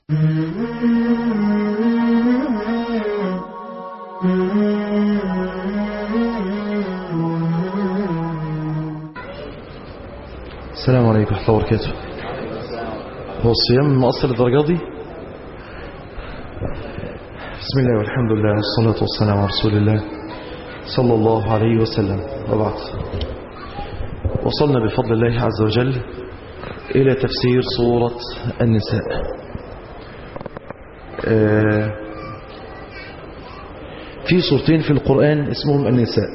السلام عليكم ورحمة الله وبركاته هو الصيام مؤثر للدرجة دي بسم الله والحمد لله والصلاة والسلام على رسول الله صلى الله عليه وسلم وبعد وصلنا بفضل الله عز وجل إلى تفسير سورة النساء آه، في سورتين في القرآن اسمهم النساء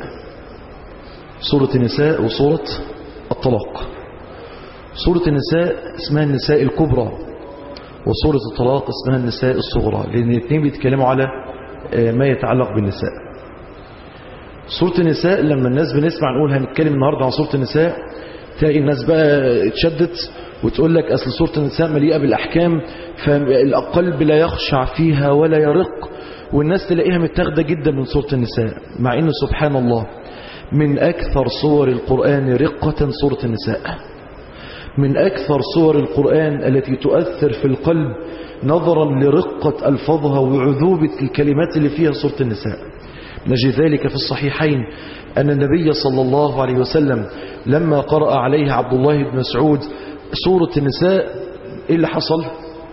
سورة النساء وسورة الطلاق سورة النساء اسمها النساء الكبرى وسورة الطلاق اسمها النساء الصغرى لأن الاثنين بيتكلموا على آه، ما يتعلق بالنساء سورة النساء لما الناس بنسمع نقول هنتكلم النهاردة عن سورة النساء تلاقي الناس بقى اتشدت وتقول لك أصل سورة النساء مليئة بالأحكام فالقلب لا يخشع فيها ولا يرق والناس تلاقيها متاخدة جدا من سورة النساء مع أن سبحان الله من أكثر صور القرآن رقة سورة النساء من أكثر صور القرآن التي تؤثر في القلب نظرا لرقة ألفاظها وعذوبة الكلمات اللي فيها سورة النساء نجد ذلك في الصحيحين أن النبي صلى الله عليه وسلم لما قرأ عليه عبد الله بن مسعود سورة النساء إيه اللي حصل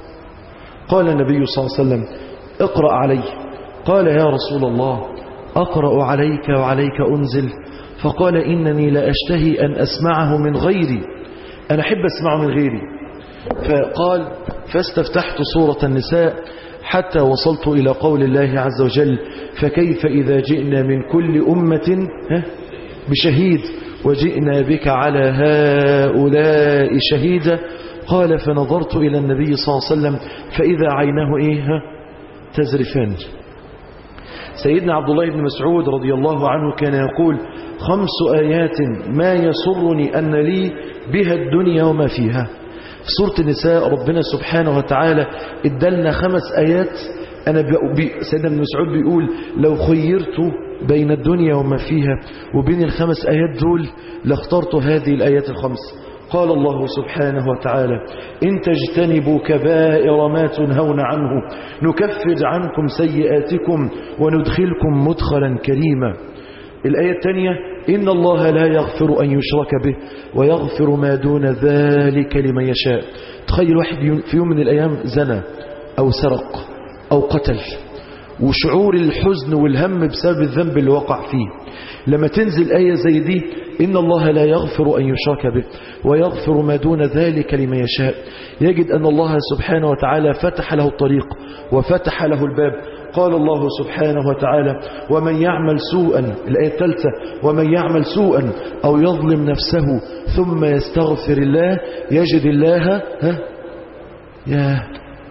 قال النبي صلى الله عليه وسلم اقرأ علي قال يا رسول الله أقرأ عليك وعليك أنزل فقال إنني لا أشتهي أن أسمعه من غيري أنا أحب أسمعه من غيري فقال فاستفتحت سورة النساء حتى وصلت إلى قول الله عز وجل فكيف إذا جئنا من كل أمة ها، بشهيد وجئنا بك على هؤلاء شهيدا قال فنظرت إلى النبي صلى الله عليه وسلم فإذا عيناه إيه ها، تزرفان سيدنا عبد الله بن مسعود رضي الله عنه كان يقول خمس آيات ما يسرني أن لي بها الدنيا وما فيها في سورة النساء ربنا سبحانه وتعالى ادلنا خمس آيات أنا بي سيدنا ابن مسعود بيقول لو خيرت بين الدنيا وما فيها وبين الخمس آيات دول لاخترت هذه الآيات الخمس قال الله سبحانه وتعالى إن تجتنبوا كبائر ما تنهون عنه نكفر عنكم سيئاتكم وندخلكم مدخلا كريما الآية الثانية إن الله لا يغفر أن يشرك به ويغفر ما دون ذلك لمن يشاء تخيل واحد في يوم من الأيام زنى أو سرق أو قتل وشعور الحزن والهم بسبب الذنب اللي وقع فيه لما تنزل آية زي دي إن الله لا يغفر أن يشرك به ويغفر ما دون ذلك لمن يشاء يجد أن الله سبحانه وتعالى فتح له الطريق وفتح له الباب قال الله سبحانه وتعالى ومن يعمل سوءا الآية الثالثة ومن يعمل سوءا أو يظلم نفسه ثم يستغفر الله يجد الله ها يا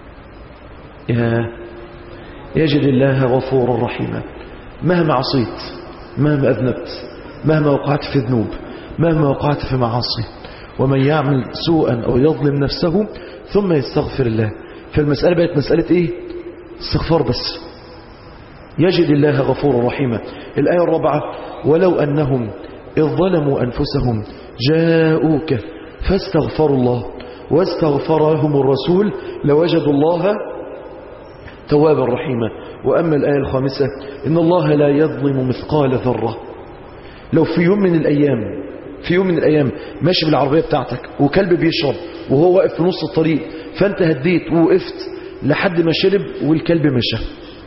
يا يجد الله غفورا رحيما مهما عصيت مهما أذنبت مهما وقعت في ذنوب مهما وقعت في معاصي ومن يعمل سوءا أو يظلم نفسه ثم يستغفر الله فالمسألة بقت مسألة إيه استغفار بس يجد الله غفورا رحيما الآية الرابعة ولو أنهم إذ ظلموا أنفسهم جاءوك فاستغفروا الله واستغفر لهم الرسول لوجدوا الله توابا رحيما وأما الآية الخامسة إن الله لا يظلم مثقال ذرة لو في يوم من الأيام في يوم من الأيام ماشي بالعربية بتاعتك وكلب بيشرب وهو واقف في نص الطريق فأنت هديت ووقفت لحد ما شرب والكلب مشى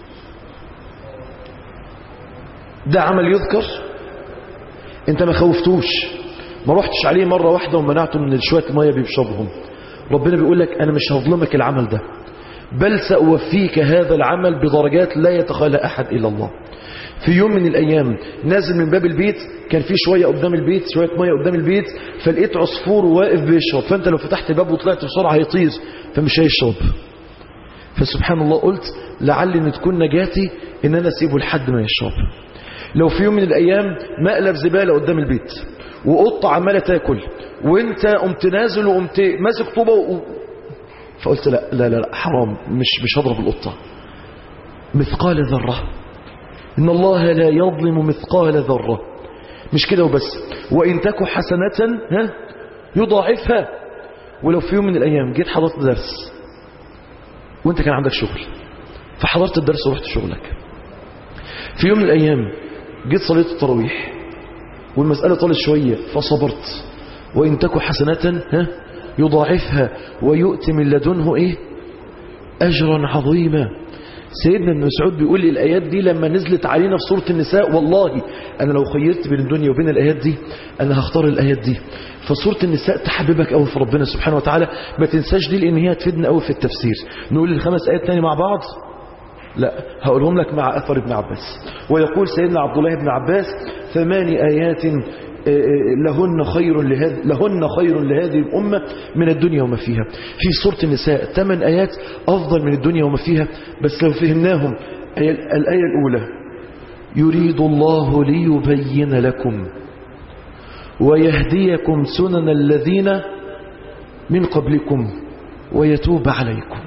ده عمل يذكر انت ما خوفتوش ما رحتش عليه مرة واحدة ومنعته من شوية المية بيشربهم ربنا بيقول لك انا مش هظلمك العمل ده بل سأوفيك هذا العمل بدرجات لا يتخيلها أحد إلا الله في يوم من الأيام نازل من باب البيت كان في شوية قدام البيت شوية مية قدام البيت فلقيت عصفور واقف بيشرب فأنت لو فتحت الباب وطلعت بسرعة هيطير فمش هيشرب فسبحان الله قلت لعل ان تكون نجاتي ان انا اسيبه لحد ما يشرب لو في يوم من الايام مقلب زبالة قدام البيت وقطة عمالة تاكل وانت قمت نازل وقمت ماسك طوبة و... فقلت لا لا لا, لا حرام مش مش هضرب القطة مثقال ذرة إن الله لا يظلم مثقال ذرة مش كده وبس وإن تك حسنة ها يضاعفها ولو في يوم من الأيام جيت حضرت درس وانت كان عندك شغل فحضرت الدرس ورحت شغلك في يوم من الأيام جيت صليت التراويح والمسألة طالت شوية فصبرت وإن تك حسنة ها يضاعفها ويؤتي من لدنه إيه أجرا عظيما سيدنا ابن مسعود بيقول لي الآيات دي لما نزلت علينا في سورة النساء والله أنا لو خيرت بين الدنيا وبين الآيات دي أنا هختار الآيات دي فسورة النساء تحببك قوي في ربنا سبحانه وتعالى ما تنساش دي لأن هي هتفيدنا قوي في التفسير نقول الخمس آيات تاني مع بعض لا هقولهم لك مع أثر ابن عباس ويقول سيدنا عبد الله بن عباس ثمان آيات لهن خير لهذه لهن خير لهذه الأمة من الدنيا وما فيها في سورة النساء ثمان آيات أفضل من الدنيا وما فيها بس لو فهمناهم الآية الأولى يريد الله ليبين لكم ويهديكم سنن الذين من قبلكم ويتوب عليكم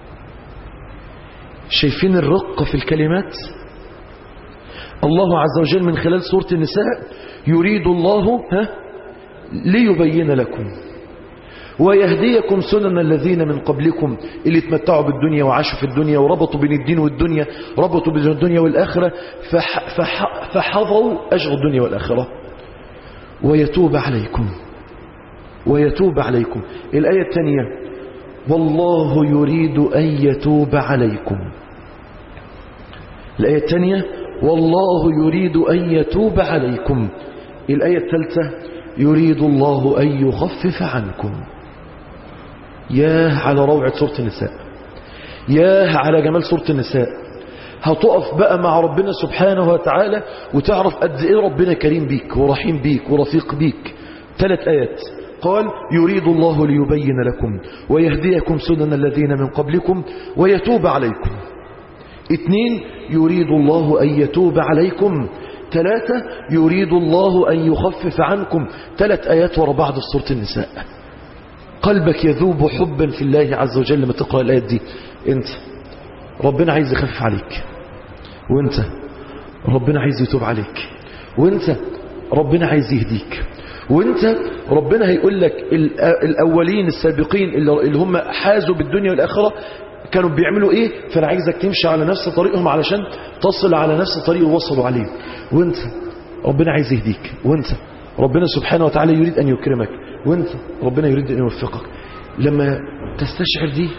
شايفين الرقة في الكلمات الله عز وجل من خلال سورة النساء يريد الله ها ليبين لكم ويهديكم سنن الذين من قبلكم اللي اتمتعوا بالدنيا وعاشوا في الدنيا وربطوا بين الدين والدنيا ربطوا بين الدنيا والآخرة فح فح فحظوا أجر الدنيا والآخرة ويتوب عليكم ويتوب عليكم الآية الثانية والله يريد أن يتوب عليكم الآية الثانية والله يريد أن يتوب عليكم الآية الثالثة يريد الله أن يخفف عنكم ياه على روعة سورة النساء ياه على جمال سورة النساء هتقف بقى مع ربنا سبحانه وتعالى وتعرف قد ايه ربنا كريم بيك ورحيم بيك ورفيق بيك ثلاث آيات قال يريد الله ليبين لكم ويهديكم سنن الذين من قبلكم ويتوب عليكم اثنين يريد الله أن يتوب عليكم ثلاثة يريد الله أن يخفف عنكم ثلاث آيات ورا بعض في سورة النساء قلبك يذوب حبا في الله عز وجل لما تقرأ الآيات دي انت ربنا عايز يخفف عليك وانت ربنا عايز يتوب عليك وانت ربنا عايز يهديك وانت ربنا هيقول لك الأولين السابقين اللي هم حازوا بالدنيا والآخرة كانوا بيعملوا ايه فانا عايزك تمشي على نفس طريقهم علشان تصل على نفس الطريق ووصلوا عليه وانت ربنا عايز يهديك وانت ربنا سبحانه وتعالى يريد ان يكرمك وانت ربنا يريد ان يوفقك لما تستشعر دي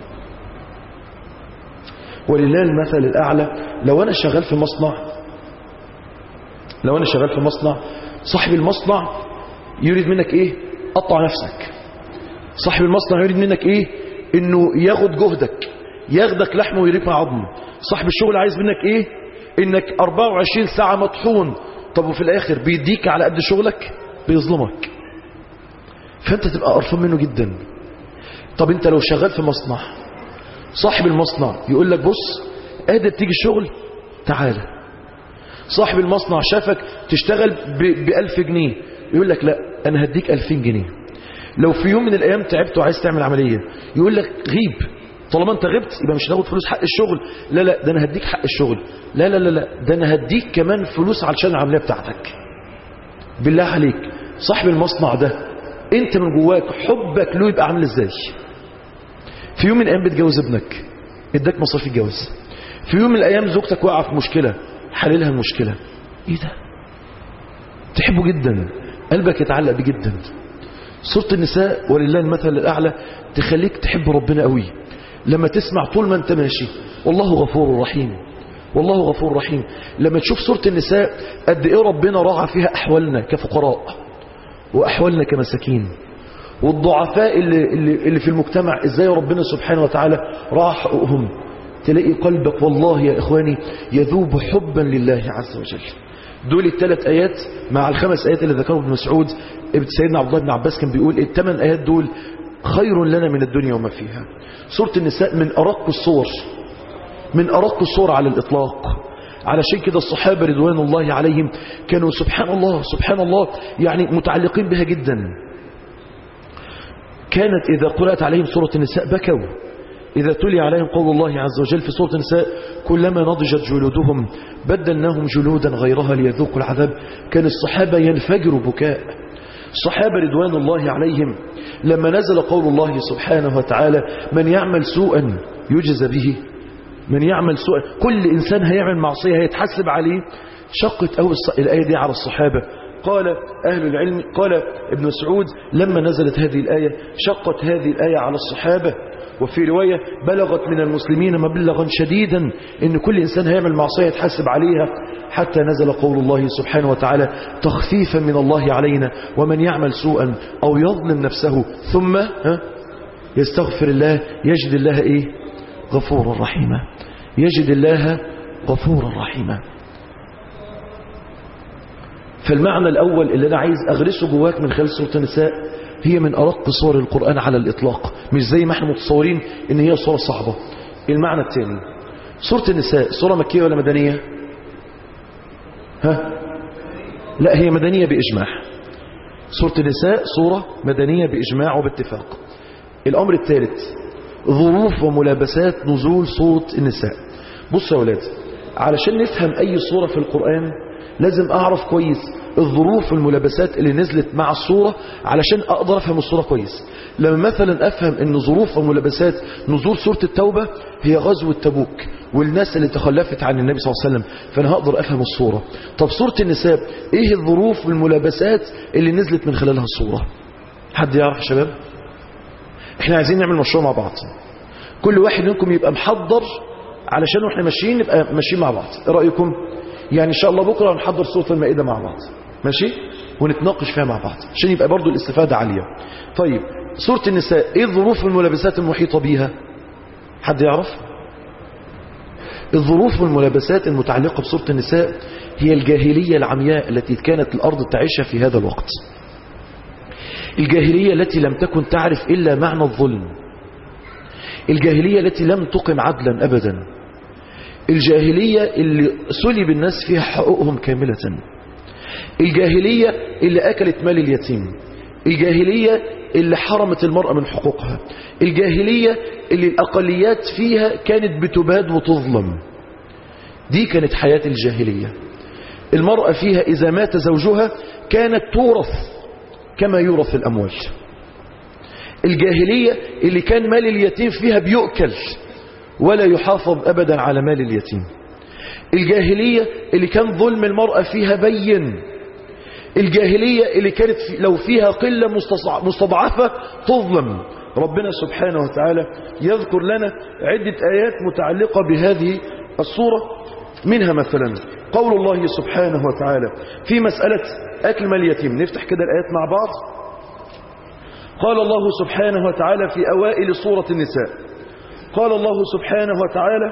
ولله المثل الاعلى لو انا شغال في مصنع لو انا شغال في مصنع صاحب المصنع يريد منك ايه قطع نفسك صاحب المصنع يريد منك ايه انه ياخد جهدك ياخدك لحم ويريك مع عظم صاحب الشغل عايز منك ايه انك 24 ساعة مطحون طب وفي الاخر بيديك على قد شغلك بيظلمك فانت تبقى قرفان منه جدا طب انت لو شغال في مصنع صاحب المصنع يقول لك بص قادر تيجي الشغل تعالى صاحب المصنع شافك تشتغل بألف جنيه يقول لك لا انا هديك ألفين جنيه لو في يوم من الايام تعبت وعايز تعمل عملية يقول لك غيب طالما انت غبت يبقى مش هتاخد فلوس حق الشغل لا لا ده انا هديك حق الشغل لا لا لا لا ده انا هديك كمان فلوس علشان العملية بتاعتك بالله عليك صاحب المصنع ده انت من جواك حبك له يبقى عامل ازاي في يوم من الايام بتجوز ابنك اداك مصاريف الجواز في يوم من الايام زوجتك واقعه في مشكله حللها المشكله ايه ده تحبه جدا قلبك يتعلق بيه جدا سورة النساء ولله المثل الأعلى تخليك تحب ربنا قوي لما تسمع طول ما انت ماشي والله غفور رحيم والله غفور رحيم لما تشوف سورة النساء قد ايه ربنا راعى فيها أحوالنا كفقراء وأحوالنا كمساكين والضعفاء اللي, اللي, اللي في المجتمع ازاي ربنا سبحانه وتعالى راعى حقوقهم تلاقي قلبك والله يا إخواني يذوب حبا لله عز وجل دول الثلاث آيات مع الخمس آيات اللي ذكرهم ابن مسعود سيدنا عبد الله بن عباس كان بيقول الثمان آيات دول خير لنا من الدنيا وما فيها سورة النساء من أرق الصور من أرق الصور على الإطلاق علشان كده الصحابة رضوان الله عليهم كانوا سبحان الله سبحان الله يعني متعلقين بها جدا كانت إذا قرأت عليهم سورة النساء بكوا إذا تلي عليهم قول الله عز وجل في سورة النساء كلما نضجت جلودهم بدلناهم جلودا غيرها ليذوقوا العذاب كان الصحابة ينفجروا بكاء الصحابة رضوان الله عليهم لما نزل قول الله سبحانه وتعالى من يعمل سوءا يجزى به من يعمل سوءا كل إنسان هيعمل معصية هيتحسب عليه شقت أول الآية دي على الصحابة قال أهل العلم قال ابن مسعود لما نزلت هذه الآية شقت هذه الآية على الصحابة وفي رواية بلغت من المسلمين مبلغا شديدا ان كل إنسان هيعمل معصية يتحاسب عليها حتى نزل قول الله سبحانه وتعالى تخفيفا من الله علينا ومن يعمل سوءا أو يظلم نفسه ثم ها يستغفر الله يجد الله إيه غفورا رحيما يجد الله غفورا رحيما فالمعنى الأول اللي أنا عايز أغرسه جواك من خلال سورة النساء هي من أرق صور القرآن على الإطلاق مش زي ما احنا متصورين إن هي صورة صعبة المعنى الثاني سورة النساء سورة مكية ولا مدنية ها لا هي مدنية بإجماع سورة النساء سورة مدنية بإجماع وباتفاق الأمر الثالث ظروف وملابسات نزول سورة النساء بصوا يا ولاد علشان نفهم أي سورة في القرآن لازم أعرف كويس الظروف والملابسات اللي نزلت مع الصورة علشان أقدر أفهم الصورة كويس لما مثلا أفهم أن ظروف وملابسات نزول سورة التوبة هي غزوة تبوك والناس اللي تخلفت عن النبي صلى الله عليه وسلم فأنا هقدر أفهم الصورة طب سورة النساء إيه الظروف والملابسات اللي نزلت من خلالها الصورة حد يعرف يا شباب احنا عايزين نعمل مشروع مع بعض كل واحد منكم يبقى محضر علشان واحنا ماشيين نبقى ماشيين مع بعض ايه رايكم يعني ان شاء الله بكره هنحضر سوره المائده مع بعض ماشي ونتناقش فيها مع بعض عشان يبقى برضو الاستفاده عاليه طيب سوره النساء ايه الظروف والملابسات المحيطه بيها حد يعرف الظروف والملابسات المتعلقه بسوره النساء هي الجاهليه العمياء التي كانت الارض تعيشها في هذا الوقت الجاهليه التي لم تكن تعرف الا معنى الظلم الجاهليه التي لم تقم عدلا ابدا الجاهلية اللي سلب الناس فيها حقوقهم كاملة الجاهلية اللي أكلت مال اليتيم الجاهلية اللي حرمت المرأة من حقوقها الجاهلية اللي الأقليات فيها كانت بتباد وتظلم دي كانت حياة الجاهلية المرأة فيها إذا مات زوجها كانت تورث كما يورث الأموال الجاهلية اللي كان مال اليتيم فيها بيؤكل ولا يحافظ أبدا على مال اليتيم الجاهلية اللي كان ظلم المرأة فيها بين الجاهلية اللي كانت في لو فيها قلة مستضعفة تظلم ربنا سبحانه وتعالى يذكر لنا عدة آيات متعلقة بهذه الصورة منها مثلا قول الله سبحانه وتعالى في مسألة أكل مال اليتيم نفتح كده الآيات مع بعض قال الله سبحانه وتعالى في أوائل سورة النساء قال الله سبحانه وتعالى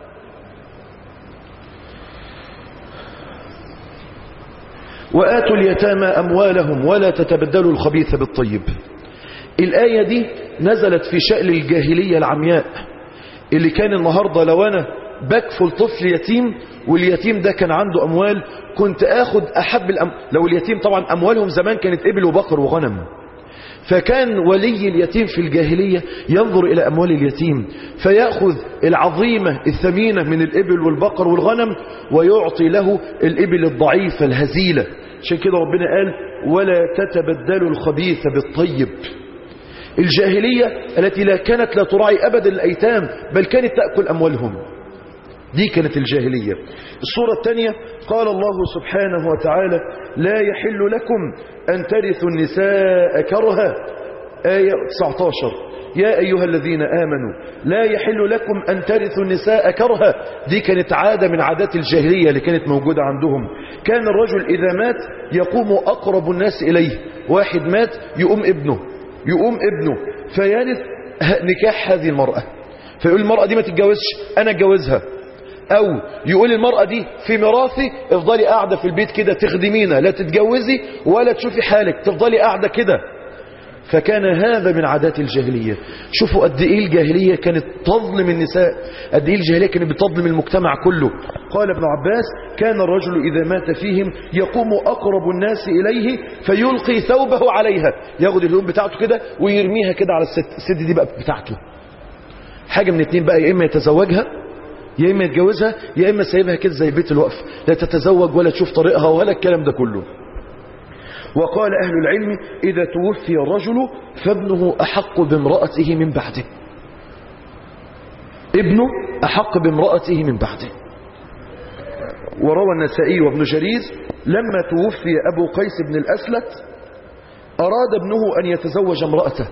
وآتوا اليتامى أموالهم ولا تتبدلوا الخبيث بالطيب الآية دي نزلت في شأن الجاهلية العمياء اللي كان النهاردة لو أنا بكفل طفل يتيم واليتيم ده كان عنده أموال كنت أخد أحب الأم... لو اليتيم طبعا أموالهم زمان كانت إبل وبقر وغنم فكان ولي اليتيم في الجاهلية ينظر إلى أموال اليتيم فيأخذ العظيمة الثمينة من الإبل والبقر والغنم ويعطي له الإبل الضعيفة الهزيلة عشان كده ربنا قال ولا تتبدلوا الخبيث بالطيب الجاهلية التي لا كانت لا تراعي أبدا الأيتام بل كانت تأكل أموالهم دي كانت الجاهلية الصورة الثانية قال الله سبحانه وتعالى لا يحل لكم أن ترثوا النساء كرها آية 19 يا أيها الذين آمنوا لا يحل لكم أن ترثوا النساء كرها دي كانت عادة من عادات الجاهلية اللي كانت موجودة عندهم كان الرجل إذا مات يقوم أقرب الناس إليه واحد مات يقوم ابنه يقوم ابنه فيرث نكاح هذه المرأة فيقول المرأة دي ما تتجوزش أنا اتجوزها او يقول المرأة دي في ميراثي افضلي قاعدة في البيت كده تخدمينا لا تتجوزي ولا تشوفي حالك تفضلي قاعدة كده فكان هذا من عادات الجاهلية شوفوا قد ايه الجاهلية كانت تظلم النساء قد ايه الجاهلية كانت بتظلم المجتمع كله قال ابن عباس كان الرجل إذا مات فيهم يقوم أقرب الناس إليه فيلقي ثوبه عليها ياخد الهدوم بتاعته كده ويرميها كده على الست الست دي بقى بتاعته حاجة من اتنين بقى يا إما يتزوجها يا إما يتجوزها يا إما سايبها كده زي بيت الوقف لا تتزوج ولا تشوف طريقها ولا الكلام ده كله وقال أهل العلم إذا توفي الرجل فابنه أحق بامرأته من بعده ابنه أحق بامرأته من بعده وروى النسائي وابن جرير لما توفي أبو قيس بن الأسلت أراد ابنه أن يتزوج امرأته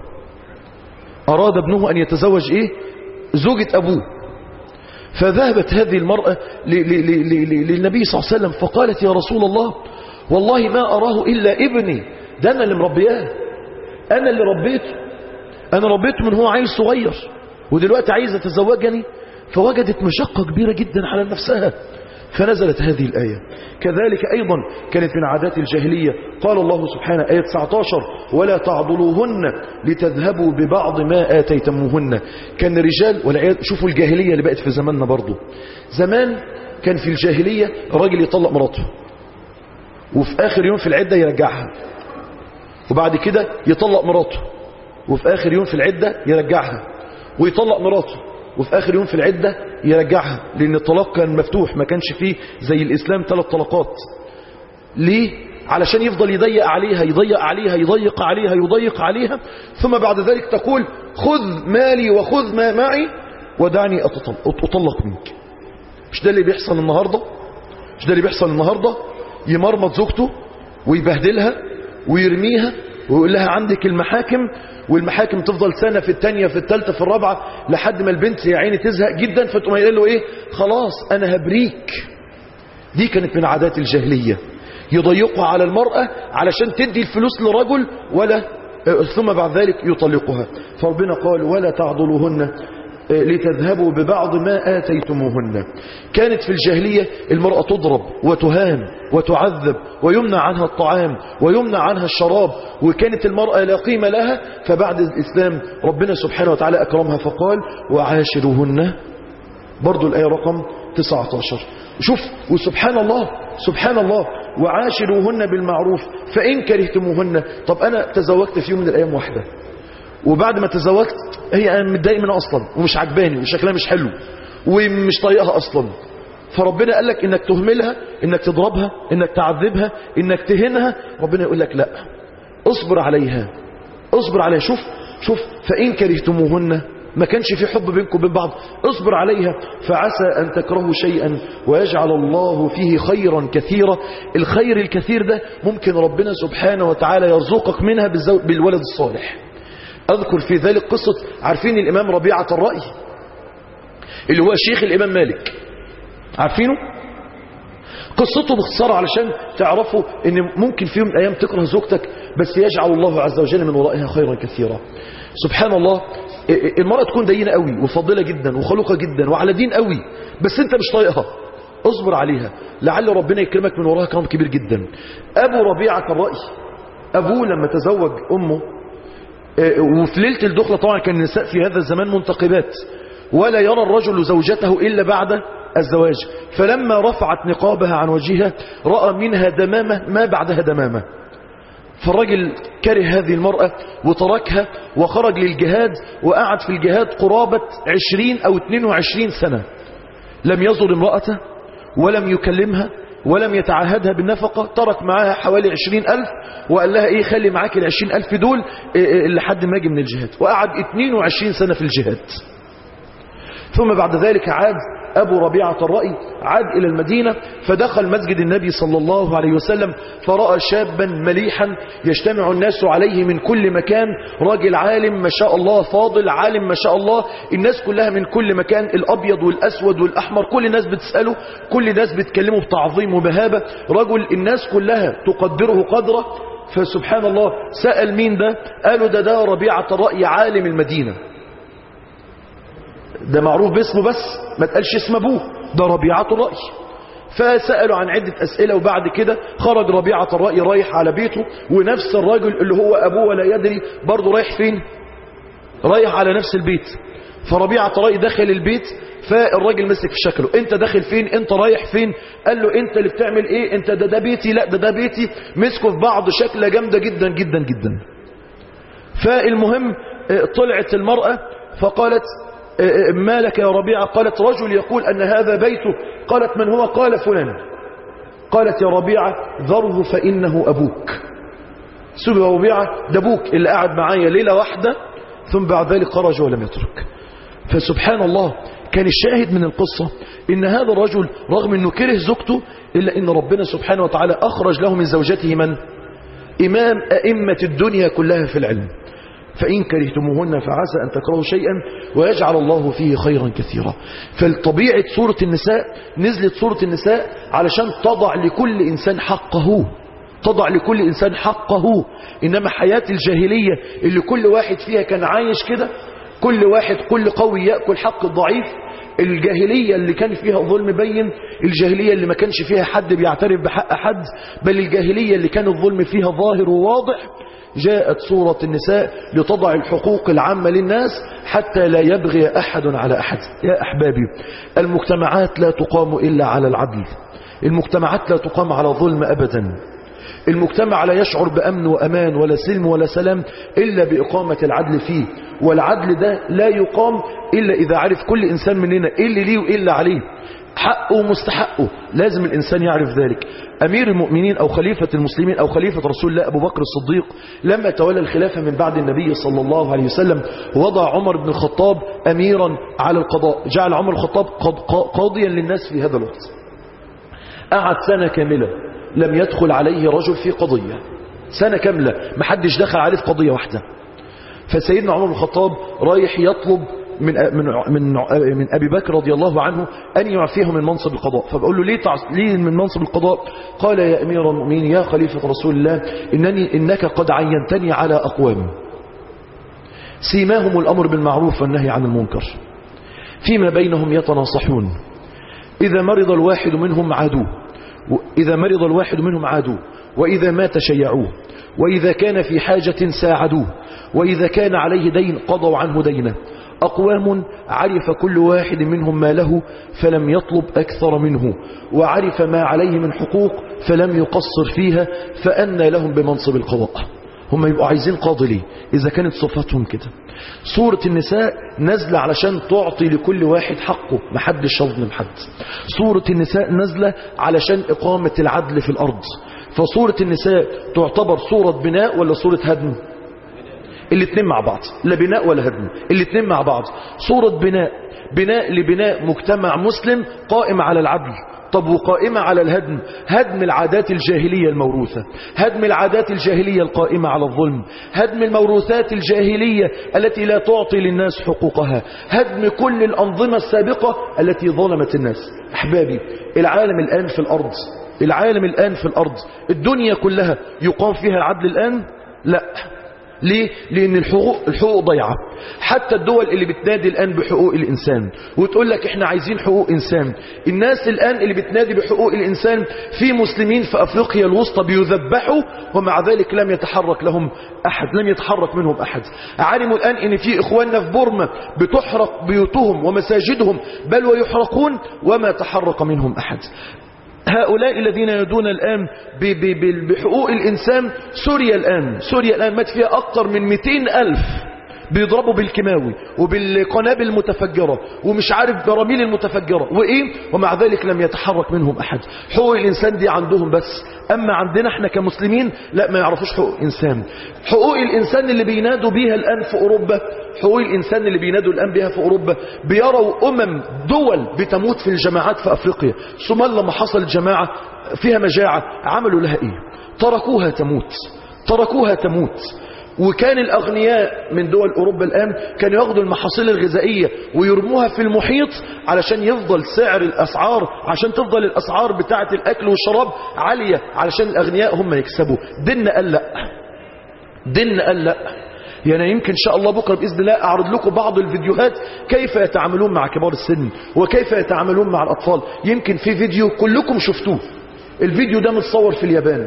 أراد ابنه أن يتزوج إيه زوجة أبوه فذهبت هذه المرأة للنبي صلى الله عليه وسلم فقالت يا رسول الله والله ما أراه إلا ابني ده أنا اللي مربياه أنا اللي ربيته أنا ربيته من هو عيل صغير ودلوقتي عايزة تزوجني فوجدت مشقة كبيرة جدا على نفسها فنزلت هذه الآية كذلك أيضا كانت من عادات الجاهلية قال الله سبحانه آية 19 ولا تعضلوهن لتذهبوا ببعض ما آتيتموهن كان الرجال والعيال شوفوا الجاهلية اللي بقت في زماننا برضو زمان كان في الجاهلية راجل يطلق مراته وفي آخر يوم في العدة يرجعها وبعد كده يطلق مراته وفي آخر يوم في العدة يرجعها ويطلق مراته وفي آخر يوم في العدة يرجعها لأن الطلاق كان مفتوح ما كانش فيه زي الإسلام ثلاث طلقات ليه؟ علشان يفضل يضيق عليها يضيق عليها يضيق عليها يضيق عليها ثم بعد ذلك تقول خذ مالي وخذ ما معي ودعني أتطلق, أطلق منك مش ده اللي بيحصل النهاردة مش ده اللي بيحصل النهاردة يمرمط زوجته ويبهدلها ويرميها ويقول لها عندك المحاكم والمحاكم تفضل سنة في الثانية في الثالثة في الرابعة لحد ما البنت يا عيني تزهق جدا فتقوم يقول له ايه خلاص انا هبريك دي كانت من عادات الجاهلية يضيقها على المرأة علشان تدي الفلوس لرجل ولا ثم بعد ذلك يطلقها فربنا قال ولا تعضلوهن لتذهبوا ببعض ما آتيتموهن كانت في الجاهلية المرأة تضرب وتهان وتعذب ويمنع عنها الطعام ويمنع عنها الشراب وكانت المرأة لا قيمة لها فبعد الإسلام ربنا سبحانه وتعالى أكرمها فقال وعاشروهن برضو الآية رقم 19 شوف وسبحان الله سبحان الله وعاشروهن بالمعروف فإن كرهتموهن طب أنا تزوجت في يوم من الأيام واحدة وبعد ما تزوجت هي انا متضايق منها اصلا ومش عجباني وشكلها مش حلو ومش طايقها اصلا فربنا قال لك انك تهملها انك تضربها انك تعذبها انك تهنها ربنا يقول لك لا اصبر عليها اصبر عليها شوف شوف فان كرهتموهن ما كانش في حب بينكم وبين بعض اصبر عليها فعسى أن تكرهوا شيئا ويجعل الله فيه خيرا كثيرا الخير الكثير ده ممكن ربنا سبحانه وتعالى يرزقك منها بالولد الصالح أذكر في ذلك قصة عارفين الإمام ربيعة الرأي اللي هو شيخ الإمام مالك عارفينه قصته باختصار علشان تعرفوا ان ممكن في يوم من الايام تكره زوجتك بس يجعل الله عز وجل من ورائها خيرا كثيرا سبحان الله المرأة تكون دينة قوي وفضلة جدا وخلقة جدا وعلى دين قوي بس انت مش طايقها اصبر عليها لعل ربنا يكرمك من وراها كرم كبير جدا ابو ربيعة الرأي ابوه لما تزوج امه وفي ليلة الدخلة طبعا كان النساء في هذا الزمان منتقبات ولا يرى الرجل زوجته إلا بعد الزواج فلما رفعت نقابها عن وجهها رأى منها دمامة ما بعدها دمامة فالرجل كره هذه المرأة وتركها وخرج للجهاد وقعد في الجهاد قرابة عشرين أو اتنين وعشرين سنة لم يزر امرأته ولم يكلمها ولم يتعهدها بالنفقة ترك معاها حوالي عشرين ألف وقال لها إيه خلي معاك العشرين ألف دول إيه لحد ما أجي من الجهاد وقعد اتنين وعشرين سنة في الجهاد ثم بعد ذلك عاد أبو ربيعة الرأي عاد إلى المدينة فدخل مسجد النبي صلى الله عليه وسلم فرأى شابا مليحا يجتمع الناس عليه من كل مكان راجل عالم ما شاء الله فاضل عالم ما شاء الله الناس كلها من كل مكان الأبيض والأسود والأحمر كل الناس بتسأله كل الناس بتكلمه بتعظيم وبهابة رجل الناس كلها تقدره قدره فسبحان الله سأل مين ده قالوا ده ده ربيعة الرأي عالم المدينة ده معروف باسمه بس ما تقالش اسم ابوه ده ربيعة الرأي فسألوا عن عدة أسئلة وبعد كده خرج ربيعة الرأي رايح على بيته ونفس الراجل اللي هو أبوه ولا يدري برضه رايح فين رايح على نفس البيت فربيعة الرأي دخل البيت فالراجل مسك في شكله انت داخل فين انت رايح فين قال له انت اللي بتعمل ايه انت ده ده بيتي لا ده ده بيتي مسكوا في بعض شكلة جامدة جدا جدا جدا فالمهم طلعت المرأة فقالت ما لك يا ربيعة قالت رجل يقول أن هذا بيته قالت من هو قال فلان قالت يا ربيعة ذره فإنه أبوك سبي وبيعة ده ابوك اللي قاعد معايا ليلة واحدة ثم بعد ذلك خرج ولم يترك فسبحان الله كان الشاهد من القصة ان هذا الرجل رغم انه كره زوجته الا ان ربنا سبحانه وتعالى اخرج له من زوجته من امام ائمة الدنيا كلها في العلم فإن كرهتموهن فعسى أن تكرهوا شيئا ويجعل الله فيه خيرا كثيرا فالطبيعة سورة النساء نزلت سورة النساء علشان تضع لكل إنسان حقه تضع لكل إنسان حقه إنما حياة الجاهلية اللي كل واحد فيها كان عايش كده كل واحد كل قوي يأكل حق الضعيف الجاهلية اللي كان فيها ظلم بين الجاهلية اللي ما كانش فيها حد بيعترف بحق حد بل الجاهلية اللي كان الظلم فيها ظاهر وواضح جاءت سورة النساء لتضع الحقوق العامة للناس حتى لا يبغي أحد على أحد يا أحبابي المجتمعات لا تقام إلا على العدل المجتمعات لا تقام على ظلم أبدا المجتمع لا يشعر بأمن وأمان ولا سلم ولا سلام إلا بإقامة العدل فيه والعدل ده لا يقام إلا إذا عرف كل إنسان مننا إيه اللي ليه وإيه اللي عليه حقه ومستحقه لازم الإنسان يعرف ذلك أمير المؤمنين أو خليفة المسلمين أو خليفة رسول الله أبو بكر الصديق لما تولى الخلافة من بعد النبي صلى الله عليه وسلم وضع عمر بن الخطاب أميرا على القضاء جعل عمر الخطاب قاضيا للناس في هذا الوقت قعد سنة كاملة لم يدخل عليه رجل في قضية سنة كاملة محدش دخل عليه في قضية واحدة فسيدنا عمر بن الخطاب رايح يطلب من من من من ابي بكر رضي الله عنه ان يعفيه من منصب القضاء فبقول له ليه تعص... ليه من منصب القضاء قال يا امير المؤمنين يا خليفه رسول الله انني انك قد عينتني على اقوام سيماهم الامر بالمعروف والنهي عن المنكر فيما بينهم يتناصحون اذا مرض الواحد منهم عادوه اذا مرض الواحد منهم عادوه واذا مات شيعوه واذا كان في حاجه ساعدوه واذا كان عليه دين قضوا عنه دينه أقوام عرف كل واحد منهم ما له فلم يطلب أكثر منه وعرف ما عليه من حقوق فلم يقصر فيها فأنى لهم بمنصب القضاء هم يبقوا عايزين قاضي ليه إذا كانت صفاتهم كده سورة النساء نزلة علشان تعطي لكل واحد حقه محدش يظلم حد سورة النساء نزلة علشان إقامة العدل في الأرض فسورة النساء تعتبر سورة بناء ولا سورة هدم الاثنين مع بعض لا بناء ولا هدم الاثنين مع بعض صورة بناء بناء لبناء مجتمع مسلم قائم على العدل طب وقائمة على الهدم هدم العادات الجاهلية الموروثة هدم العادات الجاهلية القائمة على الظلم هدم الموروثات الجاهلية التي لا تعطي للناس حقوقها هدم كل الأنظمة السابقة التي ظلمت الناس أحبابي العالم الآن في الأرض العالم الآن في الأرض الدنيا كلها يقام فيها العدل الآن لا ليه؟ لأن الحقوق, الحقوق ضيعة حتى الدول اللي بتنادي الآن بحقوق الإنسان وتقول لك إحنا عايزين حقوق إنسان الناس الآن اللي بتنادي بحقوق الإنسان في مسلمين في أفريقيا الوسطى بيذبحوا ومع ذلك لم يتحرك لهم أحد لم يتحرك منهم أحد علموا الآن إن في إخواننا في بورما بتحرق بيوتهم ومساجدهم بل ويحرقون وما تحرك منهم أحد هؤلاء الذين يدون الآن بحقوق الإنسان سوريا الآن سوريا الآن مات فيها أكثر من 200 ألف بيضربوا بالكيماوي وبالقنابل المتفجرة ومش عارف براميل المتفجرة وإيه ومع ذلك لم يتحرك منهم أحد حقوق الإنسان دي عندهم بس أما عندنا احنا كمسلمين لا ما يعرفوش حقوق إنسان حقوق الإنسان اللي بينادوا بيها الآن في أوروبا حقوق الإنسان اللي بينادوا الآن بها في أوروبا بيروا أمم دول بتموت في الجماعات في أفريقيا ثم لما حصلت جماعة فيها مجاعة عملوا لها إيه تركوها تموت تركوها تموت وكان الأغنياء من دول أوروبا الآن كانوا ياخدوا المحاصيل الغذائية ويرموها في المحيط علشان يفضل سعر الأسعار عشان تفضل الأسعار بتاعة الأكل والشراب عالية علشان الأغنياء هم يكسبوا ديننا قال لا ديننا قال لا يعني يمكن إن شاء الله بكرة بإذن الله أعرض لكم بعض الفيديوهات كيف يتعاملون مع كبار السن وكيف يتعاملون مع الأطفال يمكن في فيديو كلكم شفتوه الفيديو ده متصور في اليابان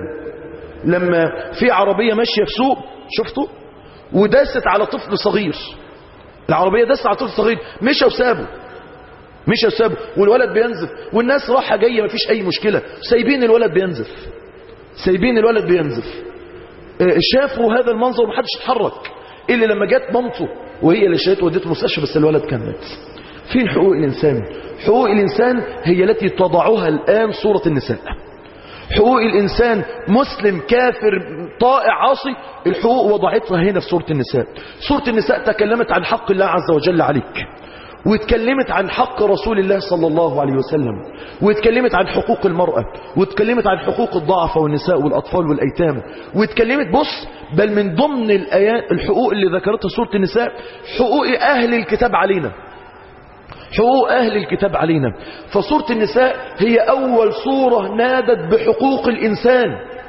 لما في عربية ماشية في سوق شفتوا وداست على طفل صغير العربية داست على طفل صغير مشى وسابه مشى وسابه والولد بينزف والناس راحة جاية مفيش أي مشكلة سايبين الولد بينزف سايبين الولد بينزف شافوا هذا المنظر ومحدش اتحرك إلا لما جت مامته وهي اللي شالته وديته المستشفى بس الولد كان مات فين حقوق الإنسان حقوق الإنسان هي التي تضعها الآن صورة النساء حقوق الإنسان مسلم كافر طائع عاصي الحقوق وضعتها هنا في سورة النساء سورة النساء تكلمت عن حق الله عز وجل عليك واتكلمت عن حق رسول الله صلى الله عليه وسلم واتكلمت عن حقوق المرأة واتكلمت عن حقوق الضعف والنساء والأطفال والأيتام واتكلمت بص بل من ضمن الآيات الحقوق اللي ذكرتها سورة النساء حقوق أهل الكتاب علينا حقوق أهل الكتاب علينا فسورة النساء هي أول سورة نادت بحقوق الإنسان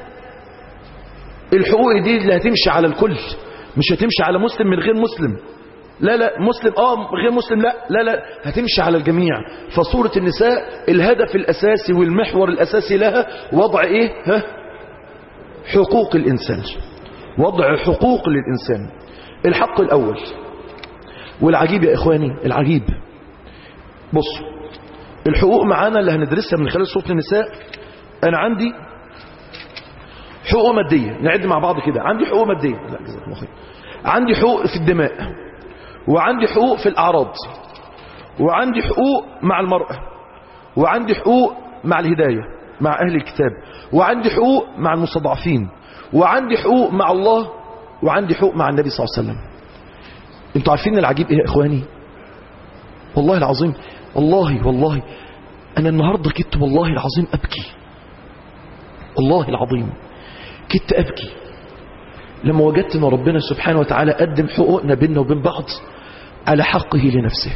الحقوق دي اللي هتمشي على الكل مش هتمشي على مسلم من غير مسلم لا لا مسلم اه غير مسلم لا لا لا هتمشي على الجميع فصورة النساء الهدف الأساسي والمحور الأساسي لها وضع ايه ها حقوق الإنسان وضع حقوق للإنسان الحق الأول والعجيب يا إخواني العجيب بصوا الحقوق معانا اللي هندرسها من خلال سورة النساء أنا عندي حقوق مادية نعد مع بعض كده عندي حقوق مادية لا جزاك الله خير عندي حقوق في الدماء وعندي حقوق في الأعراض وعندي حقوق مع المرأة وعندي حقوق مع الهداية مع أهل الكتاب وعندي حقوق مع المستضعفين وعندي حقوق مع الله وعندي حقوق مع النبي صلى الله عليه وسلم انتوا عارفين العجيب ايه يا اخواني والله العظيم والله والله انا النهاردة كنت والله العظيم ابكي والله العظيم كنت ابكي لما وجدت ان ربنا سبحانه وتعالى قدم حقوقنا بيننا وبين بعض على حقه لنفسه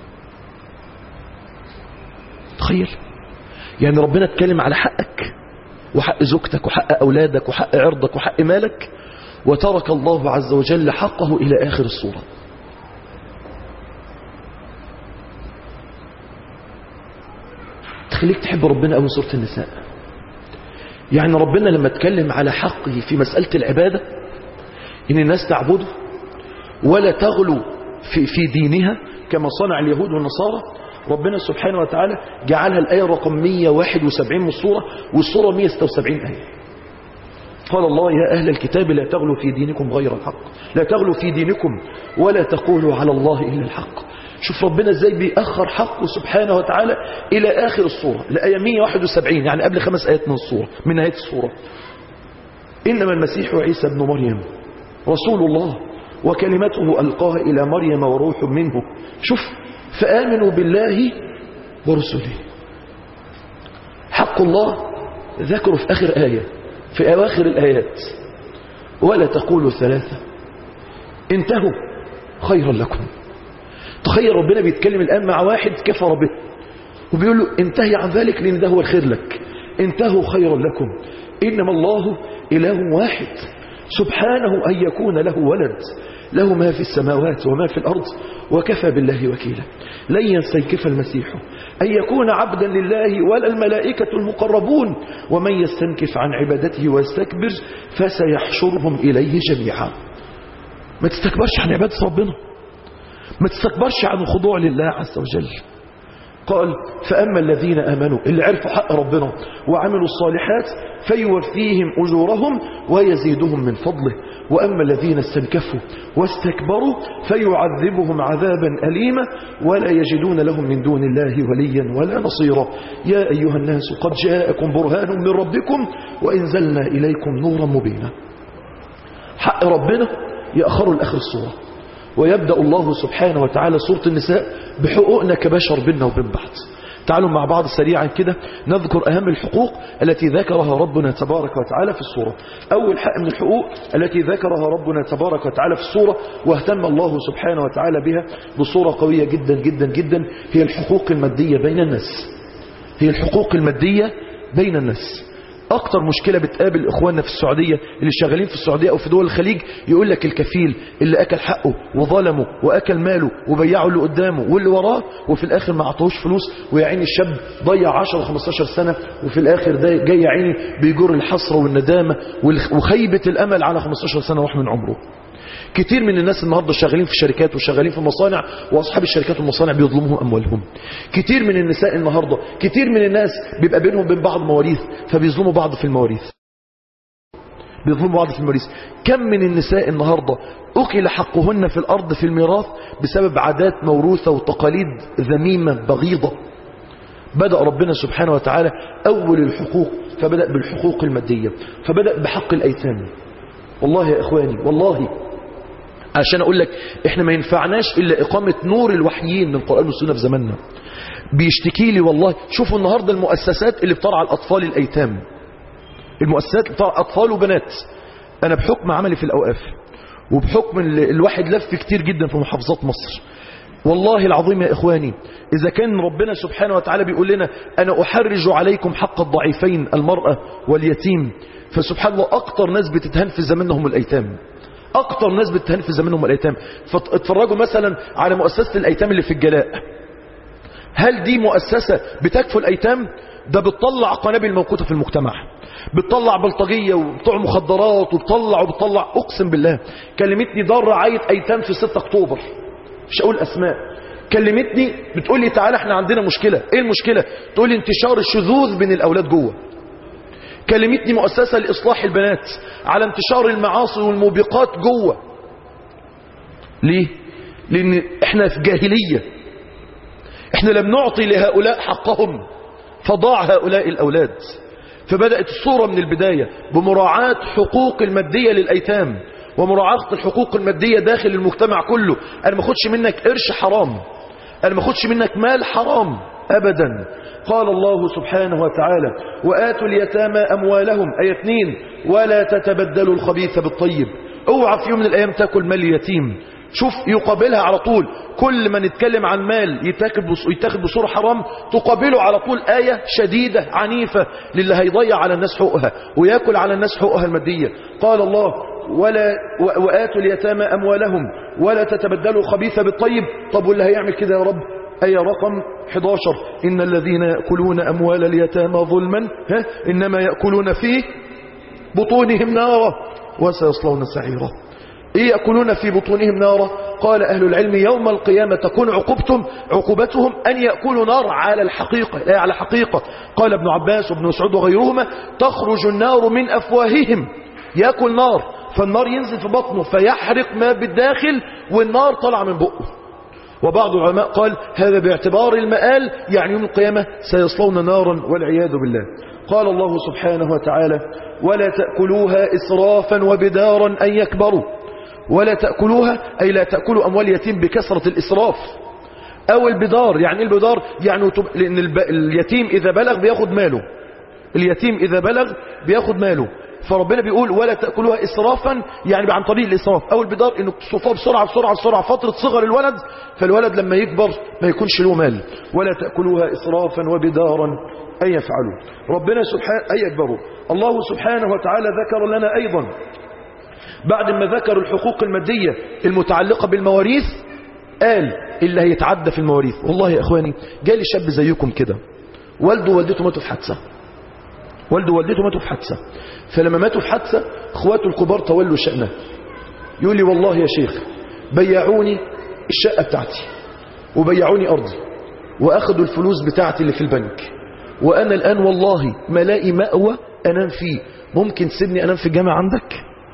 تخيل يعني ربنا اتكلم على حقك وحق زوجتك وحق أولادك وحق عرضك وحق مالك وترك الله عز وجل حقه إلى آخر الصورة تخليك تحب ربنا أو سورة النساء يعني ربنا لما اتكلم على حقه في مسألة العبادة إن الناس تعبده ولا تغلو في, في دينها كما صنع اليهود والنصارى ربنا سبحانه وتعالى جعلها الآية رقم 171 من الصورة والصورة 176 آية قال الله يا أهل الكتاب لا تغلوا في دينكم غير الحق لا تغلوا في دينكم ولا تقولوا على الله إلا الحق شوف ربنا ازاي بيأخر حقه سبحانه وتعالى إلى آخر الصورة الآية 171 يعني قبل خمس آيات من الصورة من نهاية الصورة إنما المسيح عيسى ابن مريم رسول الله وكلمته ألقاها إلى مريم وروح منه شوف فآمنوا بالله ورسله حق الله ذكره في آخر آية في أواخر الآيات ولا تقولوا ثلاثة انتهوا خيرا لكم تخيل ربنا بيتكلم الآن مع واحد كفر به وبيقول له انتهي عن ذلك لأن ده هو الخير لك انتهوا خيرا لكم إنما الله إله واحد سبحانه أن يكون له ولد له ما في السماوات وما في الأرض وكفى بالله وكيلا لن يستنكف المسيح أن يكون عبدا لله ولا الملائكة المقربون ومن يستنكف عن عبادته ويستكبر فسيحشرهم إليه جميعا ما تستكبرش عن عبادة ربنا ما تستكبرش عن الخضوع لله عز وجل قال فأما الذين آمنوا اللي عرفوا حق ربنا وعملوا الصالحات فيوفيهم أجورهم ويزيدهم من فضله وأما الذين استنكفوا واستكبروا فيعذبهم عذابا أليما ولا يجدون لهم من دون الله وليا ولا نصيرا يا أيها الناس قد جاءكم برهان من ربكم وإنزلنا إليكم نورا مبينا حق ربنا يأخر الآخر الصورة ويبدأ الله سبحانه وتعالى سورة النساء بحقوقنا كبشر بيننا وبين بعض تعالوا مع بعض سريعا كده نذكر أهم الحقوق التي ذكرها ربنا تبارك وتعالى في الصورة أول حق من الحقوق التي ذكرها ربنا تبارك وتعالى في الصورة واهتم الله سبحانه وتعالى بها بصورة قوية جدا جدا جدا هي الحقوق المادية بين الناس هي الحقوق المادية بين الناس اكتر مشكلة بتقابل اخواننا في السعودية اللي شغالين في السعودية او في دول الخليج يقول لك الكفيل اللي اكل حقه وظلمه واكل ماله وبيعه اللي قدامه واللي وراه وفي الاخر ما عطوش فلوس ويا عيني الشاب ضيع 10 15 سنة وفي الاخر ده جاي يا عيني بيجر الحسرة والندامة وخيبة الامل على 15 سنة راح من عمره كتير من الناس النهاردة شغالين في الشركات وشغالين في المصانع وأصحاب الشركات والمصانع بيظلمهم أموالهم كتير من النساء النهاردة كتير من الناس بيبقى بينهم بين بعض مواريث فبيظلموا بعض في المواريث بيظلموا بعض في المواريث كم من النساء النهاردة أكل حقهن في الأرض في الميراث بسبب عادات موروثة وتقاليد ذميمة بغيضة بدأ ربنا سبحانه وتعالى أول الحقوق فبدأ بالحقوق المادية فبدأ بحق الأيتام والله يا إخواني والله عشان أقول لك إحنا ما ينفعناش إلا إقامة نور الوحيين من القرآن والسنة في زماننا بيشتكي لي والله شوفوا النهاردة المؤسسات اللي بترعى الأطفال الأيتام المؤسسات بترعى أطفال وبنات أنا بحكم عملي في الأوقاف وبحكم ال- الواحد لف كتير جدا في محافظات مصر والله العظيم يا إخواني إذا كان ربنا سبحانه وتعالى بيقول لنا أنا أحرج عليكم حق الضعيفين المرأة واليتيم فسبحان الله أكتر ناس بتتهان في زماننا هم الأيتام أكتر ناس بتتهان في زمانهم الأيتام فاتفرجوا مثلا على مؤسسة الأيتام اللي في الجلاء هل دي مؤسسة بتكفل الأيتام ده بتطلع قنابل موقوتة في المجتمع بتطلع بلطجية وبتوع مخدرات وبتطلع وبتطلع أقسم بالله كلمتني دار رعاية أيتام في 6 أكتوبر مش أقول أسماء كلمتني بتقول لي تعالى احنا عندنا مشكلة ايه المشكلة تقول لي انتشار الشذوذ بين الأولاد جوه كلمتني مؤسسة لإصلاح البنات على انتشار المعاصي والموبقات جوه ليه لأن احنا في جاهلية احنا لم نعطي لهؤلاء حقهم فضاع هؤلاء الأولاد فبدأت الصورة من البداية بمراعاة حقوق المادية للأيتام ومراعاة الحقوق المادية داخل المجتمع كله أنا ما أخدش منك قرش حرام أنا ما أخدش منك مال حرام أبدا قال الله سبحانه وتعالى وآتوا اليتامى أموالهم أي اثنين ولا تتبدلوا الخبيث بالطيب اوعى في يوم من الأيام تاكل مال اليتيم شوف يقابلها على طول كل ما نتكلم عن مال يتاخد بص- يتاخد بصورة حرام تقابله على طول آية شديدة عنيفة للي هيضيع على الناس حقوقها وياكل على الناس حقوقها المادية قال الله ولا و- وآتوا اليتامى أموالهم ولا تتبدلوا الخبيث بالطيب طب واللي هيعمل كده يا رب آية رقم 11 إن الذين يأكلون أموال اليتامى ظلما ها إنما يأكلون فيه بطونهم نارا وسيصلون سعيرا إيه يأكلون في بطونهم نارا قال أهل العلم يوم القيامة تكون عقوبتهم عقوبتهم أن يأكلوا نار على الحقيقة لا على حقيقة قال ابن عباس وابن مسعود وغيرهما تخرج النار من أفواههم يأكل نار فالنار ينزل في بطنه فيحرق ما بالداخل والنار طلع من بقه وبعض العلماء قال هذا باعتبار المآل يعني يوم القيامة سيصلون نارا والعياذ بالله قال الله سبحانه وتعالى ولا تأكلوها إسرافا وبدارا أن يكبروا ولا تأكلوها أي لا تأكلوا أموال يتيم بكثرة الإسراف أو البدار يعني إيه البدار يعني تب... لأن الب... اليتيم إذا بلغ بياخد ماله اليتيم إذا بلغ بياخد ماله فربنا بيقول ولا تأكلوها إسرافا يعني عن طريق الإسراف أو البدار إنك تصرفها بسرعة بسرعة بسرعة فترة صغر الولد فالولد لما يكبر ما يكونش له مال ولا تأكلوها إسرافا وبدارا أن يفعلوا ربنا سبحانه أن يكبروا الله سبحانه وتعالى ذكر لنا أيضا بعد ما ذكر الحقوق المادية المتعلقة بالمواريث قال اللي هيتعدى في المواريث والله يا إخواني جالي شاب زيكم كده والده ووالدته ماتوا في حادثة والده ووالدته ماتوا في حادثة فلما ماتوا في حادثة اخواته الكبار تولوا شأنه يقول لي والله يا شيخ بيعوني الشقة بتاعتي وبيعوني أرضي وأخذوا الفلوس بتاعتي اللي في البنك وأنا الآن والله ما لاقي مأوى أنام فيه ممكن تسيبني أنام في الجامع عندك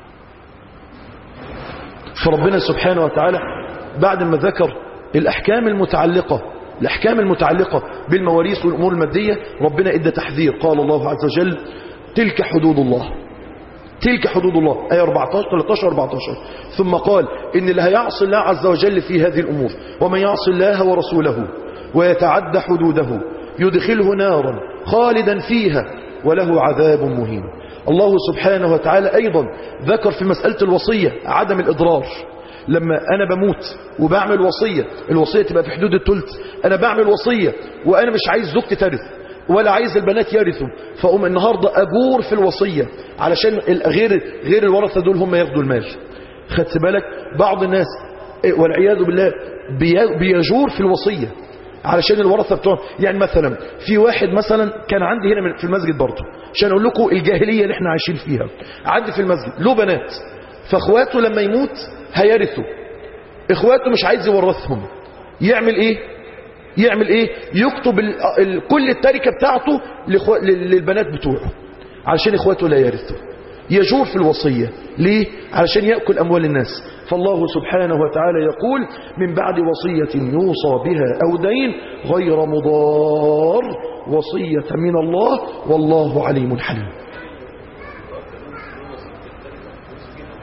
فربنا سبحانه وتعالى بعد ما ذكر الأحكام المتعلقة الأحكام المتعلقة بالمواريث والأمور المادية ربنا إدى تحذير قال الله عز وجل تلك حدود الله تلك حدود الله آية 14 13 14 ثم قال إن اللي هيعصي الله عز وجل في هذه الأمور ومن يعصي الله ورسوله ويتعدى حدوده يدخله نارا خالدا فيها وله عذاب مهين الله سبحانه وتعالى أيضا ذكر في مسألة الوصية عدم الإضرار لما أنا بموت وبعمل وصية الوصية تبقى في حدود التلت أنا بعمل وصية وأنا مش عايز زوجتي ترث ولا عايز البنات يرثوا فأقوم النهاردة أجور في الوصية علشان غير غير الورثة دول هم ياخدوا المال خدت بالك بعض الناس والعياذ بالله بي- بيجور في الوصية علشان الورثة بتوعهم يعني مثلا في واحد مثلا كان عندي هنا من- في المسجد برضه عشان اقول لكم الجاهلية اللي احنا عايشين فيها عندي في المسجد له بنات فاخواته لما يموت هيرثوا اخواته مش عايز يورثهم يعمل ايه يعمل ايه يكتب ال... ال... كل التركة بتاعته لخو... لل- للبنات بتوعه علشان اخواته لا يرثوا يجور في الوصية ليه علشان يأكل أموال الناس فالله سبحانه وتعالى يقول من بعد وصية يوصى بها أو دين غير مضار وصية من الله والله عليم حليم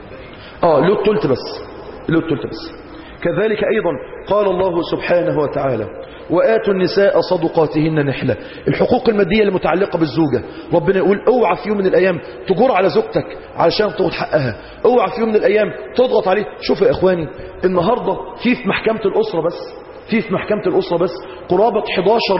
اه له التلت بس له التلت بس كذلك أيضا قال الله سبحانه وتعالى وآتوا النساء صدقاتهن نحلة الحقوق المادية المتعلقة بالزوجة ربنا يقول اوعى في يوم من الأيام تجور على زوجتك علشان تاخد حقها اوعى في يوم من الأيام تضغط عليه شوفوا يا إخواني النهاردة في في محكمة الأسرة بس في في محكمة الأسرة بس قرابة 11